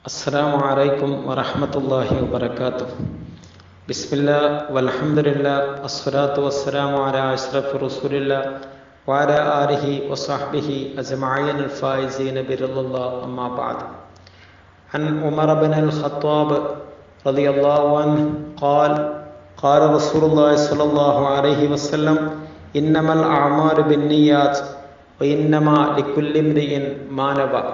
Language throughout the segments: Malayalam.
السلام عليكم ورحمة الله وبركاته بسم الله والحمد لله الصلاة والسلام على أشرف رسول الله وعلى آله وصحبه أجمعين الفائزين برضا الله أما بعد عن عمر بن الخطاب رضي الله عنه قال قال رسول الله صلى الله عليه وسلم إنما الأعمال بالنيات وإنما لكل امرئ ما نوى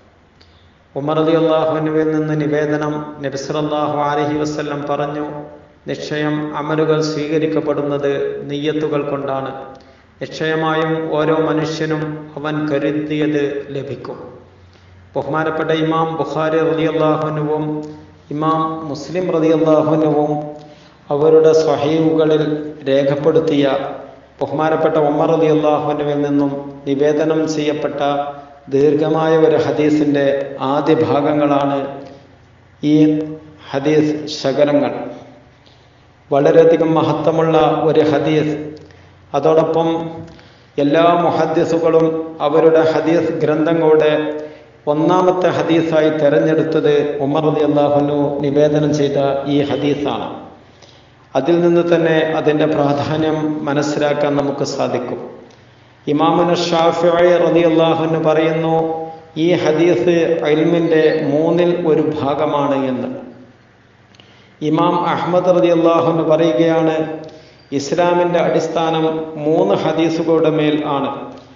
ഉമർ അലി അള്ളാഹുനുവിൽ നിന്ന് നിവേദനം നബിസലല്ലാഹു അലഹി വസ്ല്ലം പറഞ്ഞു നിശ്ചയം അമലുകൾ സ്വീകരിക്കപ്പെടുന്നത് നെയ്യത്തുകൾ കൊണ്ടാണ് നിശ്ചയമായും ഓരോ മനുഷ്യനും അവൻ കരുതിയത് ലഭിക്കും ബഹുമാനപ്പെട്ട ഇമാം ബുഖാരി റതി അള്ളാഹുനുവും ഇമാം മുസ്ലിം റതി അള്ളാഹുനുവും അവരുടെ സ്വഹീവുകളിൽ രേഖപ്പെടുത്തിയ ബഹുമാനപ്പെട്ട ഉമർ അലി അള്ളാഹുനുവിൽ നിന്നും നിവേദനം ചെയ്യപ്പെട്ട ദീർഘമായ ഒരു ഹദീസിൻ്റെ ആദ്യ ഭാഗങ്ങളാണ് ഈ ഹദീസ് ശകലങ്ങൾ വളരെയധികം മഹത്വമുള്ള ഒരു ഹദീസ് അതോടൊപ്പം എല്ലാ മുഹദ്ദിസുകളും അവരുടെ ഹദീസ് ഗ്രന്ഥങ്ങളുടെ ഒന്നാമത്തെ ഹദീസായി തിരഞ്ഞെടുത്തത് ഉമർ അലി അള്ളാഹുനു നിവേദനം ചെയ്ത ഈ ഹദീസാണ് അതിൽ നിന്ന് തന്നെ അതിൻ്റെ പ്രാധാന്യം മനസ്സിലാക്കാൻ നമുക്ക് സാധിക്കും ഇമാമുന ഷാഫി റതി അള്ളാഹുന് പറയുന്നു ഈ ഹദീസ് അൽമിൻ്റെ മൂന്നിൽ ഒരു ഭാഗമാണ് എന്ന് ഇമാം അഹമ്മദ് റതി അള്ളാഹുന് പറയുകയാണ് ഇസ്ലാമിൻ്റെ അടിസ്ഥാനം മൂന്ന് ഹദീസുകളുടെ മേൽ ആണ്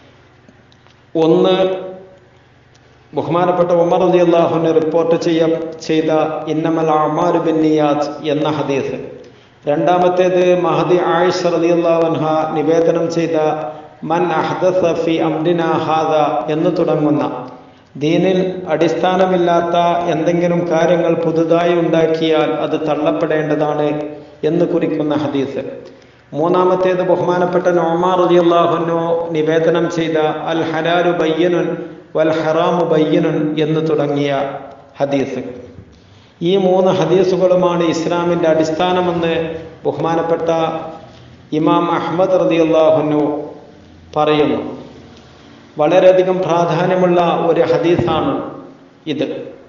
ഒന്ന് ബഹുമാനപ്പെട്ട ഉമർ റതി അള്ളാഹുന് റിപ്പോർട്ട് ചെയ്യ ചെയ്ത ഇന്നമൽ അമാരു ബിന്നിയാസ് എന്ന ഹദീസ് രണ്ടാമത്തേത് മഹദി ആയിഷ റതി അള്ളാഹുൻഹ നിവേദനം ചെയ്ത മൻ അഹ്ദസ ഫി അംരിന ഹാദ എന്ന് തുടങ്ങുന്ന ദീനിൽ അടിസ്ഥാനമില്ലാത്ത എന്തെങ്കിലും കാര്യങ്ങൾ പുതുതായി ഉണ്ടാക്കിയാൽ അത് തള്ളപ്പെടേണ്ടതാണ് എന്ന് കുറിക്കുന്ന ഹദീസ് മൂന്നാമത്തേത് ബഹുമാനപ്പെട്ട നോമാർ റളിയല്ലാഹുനു നിവേദനം ചെയ്ത അൽ ഹലാലു ബയ്യനുൻ വൽ ഹറാമു ബയ്യനുൻ എന്ന് തുടങ്ങിയ ഹദീസ് ഈ മൂന്ന് ഹദീസുകളുമാണ് ഇസ്ലാമിൻ്റെ അടിസ്ഥാനമെന്ന് ബഹുമാനപ്പെട്ട ഇമാം അഹമ്മദ് റളിയല്ലാഹുനു പറയുന്നു വളരെയധികം പ്രാധാന്യമുള്ള ഒരു ഹദീസാണ് ഇത്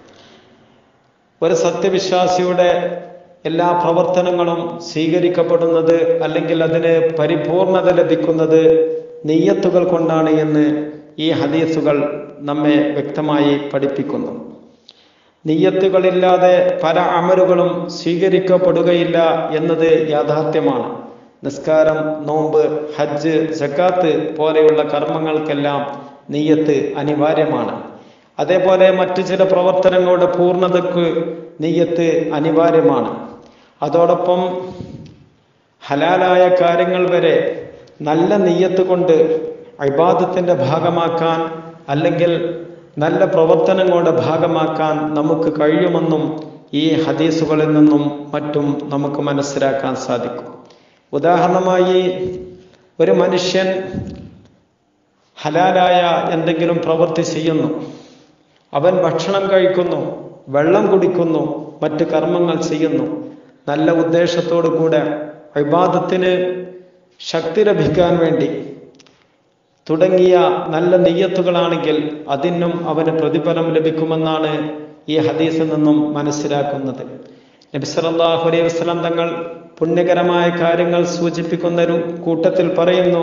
ഒരു സത്യവിശ്വാസിയുടെ എല്ലാ പ്രവർത്തനങ്ങളും സ്വീകരിക്കപ്പെടുന്നത് അല്ലെങ്കിൽ അതിന് പരിപൂർണത ലഭിക്കുന്നത് നെയ്യത്തുകൾ കൊണ്ടാണ് എന്ന് ഈ ഹദീസുകൾ നമ്മെ വ്യക്തമായി പഠിപ്പിക്കുന്നു നെയ്യത്തുകളില്ലാതെ പല അമലുകളും സ്വീകരിക്കപ്പെടുകയില്ല എന്നത് യാഥാർത്ഥ്യമാണ് നിസ്കാരം നോമ്പ് ഹജ്ജ് സക്കാത്ത് പോലെയുള്ള കർമ്മങ്ങൾക്കെല്ലാം നെയ്യത്ത് അനിവാര്യമാണ് അതേപോലെ മറ്റു ചില പ്രവർത്തനങ്ങളുടെ പൂർണ്ണതയ്ക്ക് നെയ്യത്ത് അനിവാര്യമാണ് അതോടൊപ്പം ഹലാലായ കാര്യങ്ങൾ വരെ നല്ല നെയ്യത്ത് കൊണ്ട് അഭിബാദത്തിൻ്റെ ഭാഗമാക്കാൻ അല്ലെങ്കിൽ നല്ല പ്രവർത്തനങ്ങളുടെ ഭാഗമാക്കാൻ നമുക്ക് കഴിയുമെന്നും ഈ ഹദീസുകളിൽ നിന്നും മറ്റും നമുക്ക് മനസ്സിലാക്കാൻ സാധിക്കും ഉദാഹരണമായി ഒരു മനുഷ്യൻ ഹലാലായ എന്തെങ്കിലും പ്രവൃത്തി ചെയ്യുന്നു അവൻ ഭക്ഷണം കഴിക്കുന്നു വെള്ളം കുടിക്കുന്നു മറ്റ് കർമ്മങ്ങൾ ചെയ്യുന്നു നല്ല ഉദ്ദേശത്തോടു കൂടെ വിവാദത്തിന് ശക്തി ലഭിക്കാൻ വേണ്ടി തുടങ്ങിയ നല്ല നെയ്യത്തുകളാണെങ്കിൽ അതിനും അവന് പ്രതിഫലം ലഭിക്കുമെന്നാണ് ഈ ഹദീസിൽ നിന്നും മനസ്സിലാക്കുന്നത് നബിസലാഹു അലൈഹി വസ്ലാം തങ്ങൾ പുണ്യകരമായ കാര്യങ്ങൾ സൂചിപ്പിക്കുന്ന ഒരു കൂട്ടത്തിൽ പറയുന്നു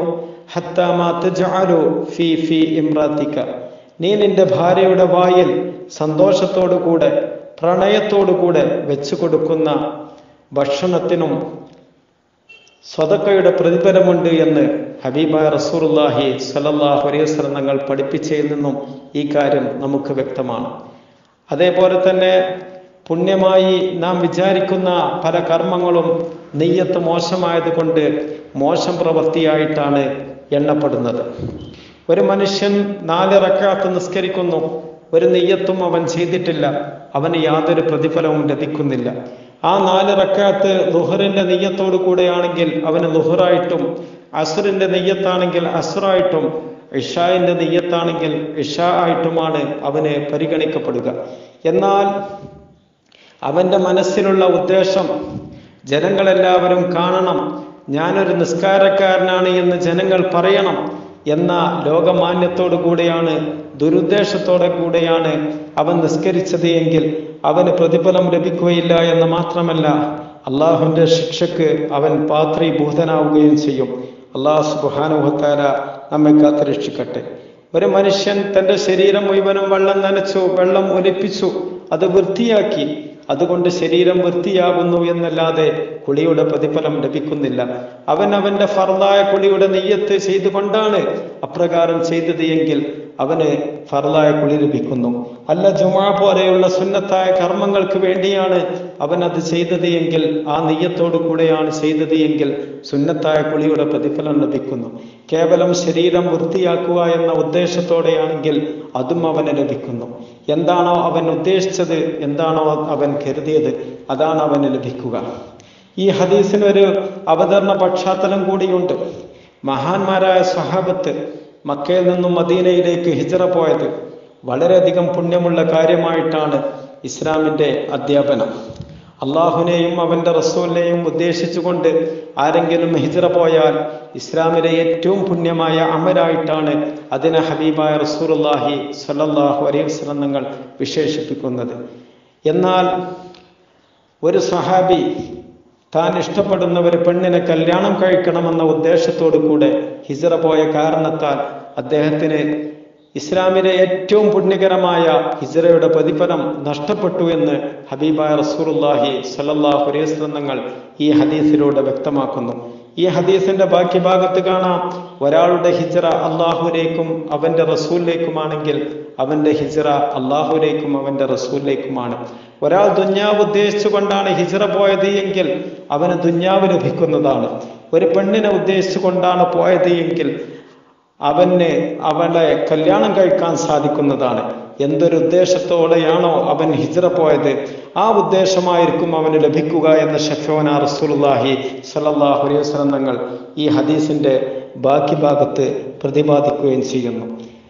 ഫി ഫി ഇമ്രാത്തിക്ക നീ നിന്റെ ഭാര്യയുടെ വായിൽ സന്തോഷത്തോടുകൂടെ പ്രണയത്തോടുകൂടെ വെച്ചു കൊടുക്കുന്ന ഭക്ഷണത്തിനും സ്വതക്കയുടെ പ്രതിഫലമുണ്ട് എന്ന് ഹബീബ റസൂർല്ലാഹി സലല്ലാഹു അലൈഹി വസ്ലം തങ്ങൾ പഠിപ്പിച്ചതിൽ നിന്നും ഈ കാര്യം നമുക്ക് വ്യക്തമാണ് അതേപോലെ തന്നെ പുണ്യമായി നാം വിചാരിക്കുന്ന പല കർമ്മങ്ങളും നെയ്യത്ത് മോശമായത് കൊണ്ട് മോശം പ്രവൃത്തിയായിട്ടാണ് എണ്ണപ്പെടുന്നത് ഒരു മനുഷ്യൻ നാല് റക്കാത്ത് നിസ്കരിക്കുന്നു ഒരു നെയ്യത്തും അവൻ ചെയ്തിട്ടില്ല അവന് യാതൊരു പ്രതിഫലവും ലഭിക്കുന്നില്ല ആ നാല് റക്കാത്ത് ലുഹറിന്റെ നെയ്യത്തോടു കൂടെയാണെങ്കിൽ അവന് ലുഹറായിട്ടും അസുറിന്റെ നെയ്യത്താണെങ്കിൽ അസുറായിട്ടും ഇഷായിന്റെ നെയ്യത്താണെങ്കിൽ ഇഷാ ആയിട്ടുമാണ് അവന് പരിഗണിക്കപ്പെടുക എന്നാൽ അവന്റെ മനസ്സിലുള്ള ഉദ്ദേശം ജനങ്ങളെല്ലാവരും കാണണം ഞാനൊരു നിസ്കാരക്കാരനാണ് എന്ന് ജനങ്ങൾ പറയണം എന്ന ലോകമാന്യത്തോടു കൂടെയാണ് ദുരുദ്ദേശത്തോടെ കൂടെയാണ് അവൻ നിസ്കരിച്ചത് എങ്കിൽ അവന് പ്രതിഫലം ലഭിക്കുകയില്ല എന്ന് മാത്രമല്ല അള്ളാഹുവിന്റെ ശിക്ഷക്ക് അവൻ പാത്രീഭൂതനാവുകയും ചെയ്യും അള്ളാഹു സുബാനുഭത്താര നമ്മെ കാത്തുരക്ഷിക്കട്ടെ ഒരു മനുഷ്യൻ തന്റെ ശരീരം മുഴുവനും വെള്ളം നനച്ചു വെള്ളം ഒലിപ്പിച്ചു അത് വൃത്തിയാക്കി അതുകൊണ്ട് ശരീരം വൃത്തിയാകുന്നു എന്നല്ലാതെ കുളിയുടെ പ്രതിഫലം ലഭിക്കുന്നില്ല അവൻ അവന്റെ ഫർദായ കുളിയുടെ നെയ്യത്ത് ചെയ്തുകൊണ്ടാണ് അപ്രകാരം ചെയ്തത് എങ്കിൽ അവന് ഫർദായ കുളി ലഭിക്കുന്നു അല്ല ജുമാ പോലെയുള്ള സുന്നത്തായ കർമ്മങ്ങൾക്ക് വേണ്ടിയാണ് അവൻ അത് ചെയ്തത് എങ്കിൽ ആ നെയ്യത്തോടു കൂടെയാണ് ചെയ്തത് എങ്കിൽ സുന്നത്തായ കുളിയുടെ പ്രതിഫലം ലഭിക്കുന്നു കേവലം ശരീരം വൃത്തിയാക്കുക എന്ന ഉദ്ദേശത്തോടെയാണെങ്കിൽ അതും അവന് ലഭിക്കുന്നു എന്താണോ അവൻ ഉദ്ദേശിച്ചത് എന്താണോ അവൻ കരുതിയത് അതാണ് അവന് ലഭിക്കുക ഈ ഹദീസിനൊരു അവതരണ പശ്ചാത്തലം കൂടിയുണ്ട് മഹാന്മാരായ സ്വഹാബത്ത് മക്കയിൽ നിന്നും മദീനയിലേക്ക് ഹിജറ പോയത് വളരെയധികം പുണ്യമുള്ള കാര്യമായിട്ടാണ് ഇസ്ലാമിന്റെ അധ്യാപനം അള്ളാഹുനെയും അവന്റെ റസൂലിനെയും ഉദ്ദേശിച്ചുകൊണ്ട് ആരെങ്കിലും ഹിജറ പോയാൽ ഇസ്ലാമിലെ ഏറ്റവും പുണ്യമായ അമലായിട്ടാണ് അതിനെ ഹബീബായ റസൂർല്ലാഹി സല്ലാഹു അലൈഹി വസ്ലം നിങ്ങൾ വിശേഷിപ്പിക്കുന്നത് എന്നാൽ ഒരു സഹാബി താൻ ഇഷ്ടപ്പെടുന്ന ഒരു പെണ്ണിനെ കല്യാണം കഴിക്കണമെന്ന ഉദ്ദേശത്തോടു കൂടെ ഹിജറ പോയ കാരണത്താൽ അദ്ദേഹത്തിന് ഇസ്ലാമിലെ ഏറ്റവും പുണ്യകരമായ ഹിജറയുടെ പ്രതിഫലം നഷ്ടപ്പെട്ടു എന്ന് ഹബീബായ റസൂറുല്ലാഹി സല്ലാഹു അലൈസ്ലങ്ങൾ ഈ ഹദീസിലൂടെ വ്യക്തമാക്കുന്നു ഈ ഹദീസിന്റെ ബാക്കി ഭാഗത്ത് കാണാം ഒരാളുടെ ഹിജറ അള്ളാഹുലേക്കും അവന്റെ റസൂലിലേക്കുമാണെങ്കിൽ അവന്റെ ഹിജറ അള്ളാഹുലേക്കും അവന്റെ റസൂലിലേക്കുമാണ് ഒരാൾ ദുഞ്ഞാവ് ഉദ്ദേശിച്ചുകൊണ്ടാണ് ഹിജറ പോയത് എങ്കിൽ അവന് ദുഞ്ഞാവ് ലഭിക്കുന്നതാണ് ഒരു പെണ്ണിനെ ഉദ്ദേശിച്ചുകൊണ്ടാണ് പോയത് എങ്കിൽ അവന് അവളെ കല്യാണം കഴിക്കാൻ സാധിക്കുന്നതാണ് എന്തൊരു ഉദ്ദേശത്തോടെയാണോ അവൻ ഹിജറ പോയത് ആ ഉദ്ദേശമായിരിക്കും അവന് ലഭിക്കുക എന്ന് ഷഫോന റസൂലുല്ലാഹി സല്ലാഹു അലൈഹി വസല്ലം തങ്ങൾ ഈ ഹദീസിന്റെ ബാക്കി ഭാഗത്ത് പ്രതിപാദിക്കുകയും ചെയ്യുന്നു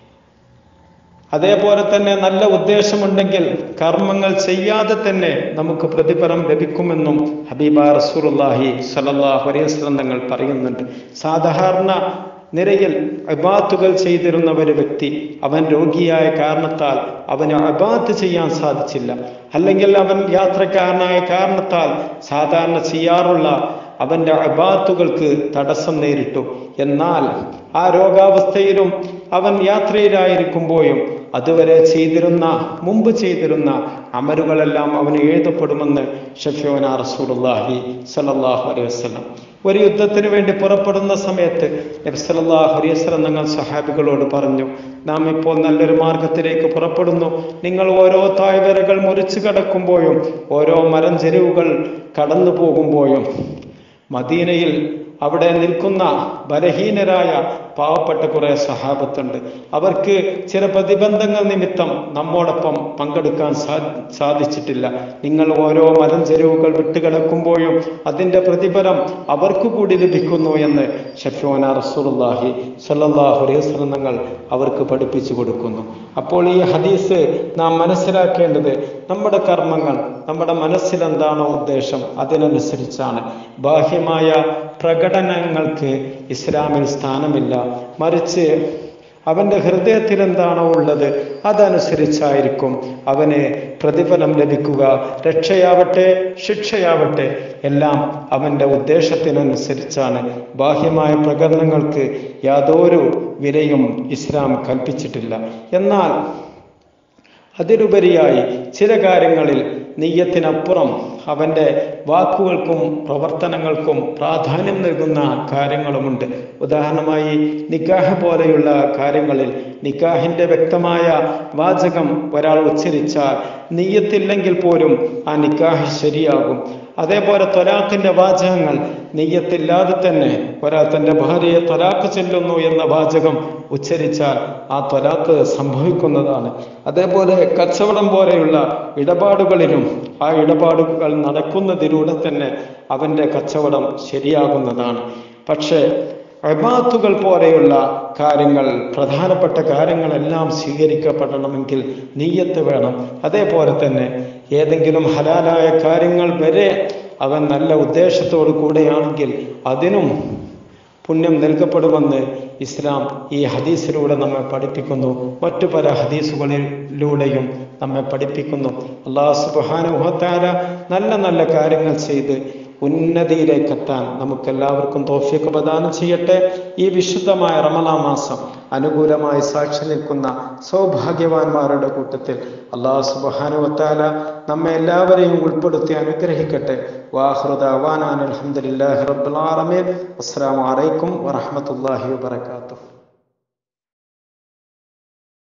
അതേപോലെ തന്നെ നല്ല ഉദ്ദേശമുണ്ടെങ്കിൽ കർമ്മങ്ങൾ ചെയ്യാതെ തന്നെ നമുക്ക് പ്രതിഫലം ലഭിക്കുമെന്നും ഹബീബ റസൂലുല്ലാഹി സല്ലാഹു അലൈഹി വസല്ലം തങ്ങൾ പറയുന്നുണ്ട് സാധാരണ നിരയിൽ അബാത്തുകൾ ചെയ്തിരുന്ന ഒരു വ്യക്തി അവൻ രോഗിയായ കാരണത്താൽ അവന് അബാത്ത് ചെയ്യാൻ സാധിച്ചില്ല അല്ലെങ്കിൽ അവൻ യാത്രക്കാരനായ കാരണത്താൽ സാധാരണ ചെയ്യാറുള്ള അവന്റെ അബാത്തുകൾക്ക് തടസ്സം നേരിട്ടു എന്നാൽ ആ രോഗാവസ്ഥയിലും അവൻ യാത്രയിലായിരിക്കുമ്പോഴും അതുവരെ ചെയ്തിരുന്ന മുമ്പ് ചെയ്തിരുന്ന അമലുകളെല്ലാം അവന് എഴുതപ്പെടുമെന്ന് ഷഫിയോന റസൂലുള്ളാഹി സല്ലല്ലാഹു അലൈഹി വസല്ലം ഒരു യുദ്ധത്തിന് വേണ്ടി പുറപ്പെടുന്ന സമയത്ത് നബ്സലല്ലാഹു അലൈഹി വസല്ലം ഞങ്ങൾ സഹാബികളോട് പറഞ്ഞു നാം ഇപ്പോൾ നല്ലൊരു മാർഗത്തിലേക്ക് പുറപ്പെടുന്നു നിങ്ങൾ ഓരോ താഴ്വരകൾ മുറിച്ചു കടക്കുമ്പോഴും ഓരോ മരം ചെരുവുകൾ കടന്നു പോകുമ്പോഴും മദീനയിൽ അവിടെ നിൽക്കുന്ന ബലഹീനരായ പാവപ്പെട്ട കുറെ സഹാബത്തുണ്ട് അവർക്ക് ചില പ്രതിബന്ധങ്ങൾ നിമിത്തം നമ്മോടൊപ്പം പങ്കെടുക്കാൻ സാ സാധിച്ചിട്ടില്ല നിങ്ങൾ ഓരോ മരം ചെരുവുകൾ വിട്ടുകിടക്കുമ്പോഴും അതിന്റെ പ്രതിഫലം അവർക്ക് കൂടി ലഭിക്കുന്നു എന്ന് ഷഫോന റസൂലുള്ളാഹി സല്ലല്ലാഹു അലൈഹി വസല്ലം തങ്ങൾ അവർക്ക് പഠിപ്പിച്ചു കൊടുക്കുന്നു അപ്പോൾ ഈ ഹദീസ് നാം മനസ്സിലാക്കേണ്ടത് നമ്മുടെ കർമ്മങ്ങൾ നമ്മുടെ മനസ്സിൽ എന്താണോ ഉദ്ദേശം അതിനനുസരിച്ചാണ് ബാഹ്യമായ പ്രകടനങ്ങൾക്ക് ഇസ്ലാമിൽ സ്ഥാനമില്ല മറിച്ച് അവന്റെ ഹൃദയത്തിൽ എന്താണോ ഉള്ളത് അതനുസരിച്ചായിരിക്കും അവന് പ്രതിഫലം ലഭിക്കുക രക്ഷയാവട്ടെ ശിക്ഷയാവട്ടെ എല്ലാം അവന്റെ ഉദ്ദേശത്തിനനുസരിച്ചാണ് ബാഹ്യമായ പ്രകടനങ്ങൾക്ക് യാതൊരു വിലയും ഇസ്ലാം കൽപ്പിച്ചിട്ടില്ല എന്നാൽ അതിലുപരിയായി ചില കാര്യങ്ങളിൽ നെയ്യത്തിനപ്പുറം അവന്റെ വാക്കുകൾക്കും പ്രവർത്തനങ്ങൾക്കും പ്രാധാന്യം നൽകുന്ന കാര്യങ്ങളുമുണ്ട് ഉദാഹരണമായി നിക്കാഹ് പോലെയുള്ള കാര്യങ്ങളിൽ നിക്കാഹിന്റെ വ്യക്തമായ വാചകം ഒരാൾ ഉച്ചരിച്ചാൽ നെയ്യത്തില്ലെങ്കിൽ പോലും ആ നിക്കാഹ് ശരിയാകും അതേപോലെ തൊലാഖിന്റെ വാചകങ്ങൾ നെയ്യത്തില്ലാതെ തന്നെ ഒരാൾ തന്റെ ഭാര്യയെ തൊലാഖ് ചെല്ലുന്നു എന്ന വാചകം ഉച്ചരിച്ചാൽ ആ തൊലാഖ് സംഭവിക്കുന്നതാണ് അതേപോലെ കച്ചവടം പോലെയുള്ള ഇടപാടുകളിലും ആ ഇടപാടുകൾ നടക്കുന്നതിലൂടെ തന്നെ അവന്റെ കച്ചവടം ശരിയാകുന്നതാണ് പക്ഷേ അബാത്തുകൾ പോലെയുള്ള കാര്യങ്ങൾ പ്രധാനപ്പെട്ട കാര്യങ്ങളെല്ലാം സ്വീകരിക്കപ്പെടണമെങ്കിൽ നീയത്ത് വേണം അതേപോലെ തന്നെ ഏതെങ്കിലും ഹലാലായ കാര്യങ്ങൾ വരെ അവൻ നല്ല ഉദ്ദേശത്തോടു കൂടെയാണെങ്കിൽ അതിനും പുണ്യം നൽകപ്പെടുമെന്ന് ഇസ്ലാം ഈ ഹദീസിലൂടെ നമ്മെ പഠിപ്പിക്കുന്നു മറ്റു പല ഹദീസുകളിലൂടെയും നമ്മെ പഠിപ്പിക്കുന്നു അള്ളാഹു സുബാനുഹത്താര നല്ല നല്ല കാര്യങ്ങൾ ചെയ്ത് ഉന്നതിയിലേക്ക് എത്താൻ നമുക്കെല്ലാവർക്കും തോഫിയൊക്കെ പ്രദാനം ചെയ്യട്ടെ ഈ വിശുദ്ധമായ റമലാ മാസം അനുകൂലമായി സാക്ഷി നിൽക്കുന്ന സൗഭാഗ്യവാന്മാരുടെ കൂട്ടത്തിൽ അള്ളാഹു സുബാനുവത്താല നമ്മെ എല്ലാവരെയും ഉൾപ്പെടുത്തി അനുഗ്രഹിക്കട്ടെ വാഹൃദാൻ അലഹമുല്ലാഹി റബ്ബുൽ ആലമീൻ അസ്സലാമു അലൈക്കും വറഹ്മത്തുള്ളാഹി വബറകാതുഹു